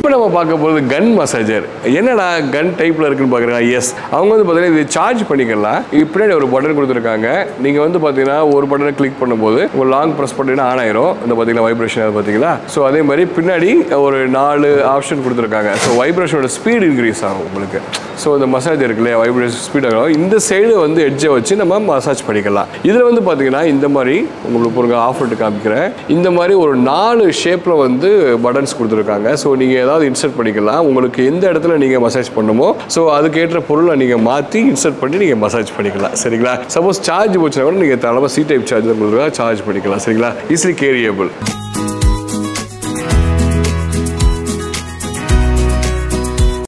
இப்போ நம்ம பார்க்க போகிறது கன் மசாஜர் என்னடா கன் டைப்பில் இருக்குன்னு பார்க்குறீங்க எஸ் அவங்க வந்து பார்த்தீங்கன்னா இது சார்ஜ் பண்ணிக்கலாம் இது பின்னாடி ஒரு பட்டன் கொடுத்துருக்காங்க நீங்கள் வந்து பார்த்தீங்கன்னா ஒரு பட்டனை கிளிக் பண்ணும்போது ஒரு லாங் ப்ரெஸ் பண்ணிங்கன்னா ஆன் ஆயிரும் இந்த பார்த்தீங்கன்னா வைப்ரேஷன் பார்த்தீங்களா ஸோ அதே மாதிரி பின்னாடி ஒரு நாலு ஆப்ஷன் கொடுத்துருக்காங்க ஸோ வைப்ரேஷனோட ஸ்பீடு இன்க்ரீஸ் ஆகும் உங்களுக்கு ஸோ இந்த மசாஜ் இருக்கு இல்லையா வைப்ரேஷன் ஸ்பீட் ஆகும் இந்த சைடு வந்து எட்ஜை வச்சு நம்ம மசாஜ் பண்ணிக்கலாம் இதில் வந்து பார்த்தீங்கன்னா இந்த மாதிரி உங்களுக்கு ஒரு ஆஃபர் காமிக்கிறேன் இந்த மாதிரி ஒரு நாலு ஷேப்பில் வந்து பட்டன்ஸ் கொடுத்துருக்காங்க ஸோ நீங்கள் ஏதாவது இன்சர்ட் பண்ணிக்கலாம் உங்களுக்கு எந்த இடத்துல நீங்கள் மசாஜ் பண்ணுமோ ஸோ அதுக்கேற்ற பொருளை நீங்கள் மாற்றி இன்சர்ட் பண்ணி நீங்கள் மசாஜ் பண்ணிக்கலாம் சரிங்களா சப்போஸ் சார்ஜ் போச்சுன்னா கூட நீங்கள் தலைமை சி டைப் சார்ஜ் கொடுத்துருக்கா சார்ஜ் பண்ணிக்கலாம் சரிங்களா ஈஸிலி கேரியபிள்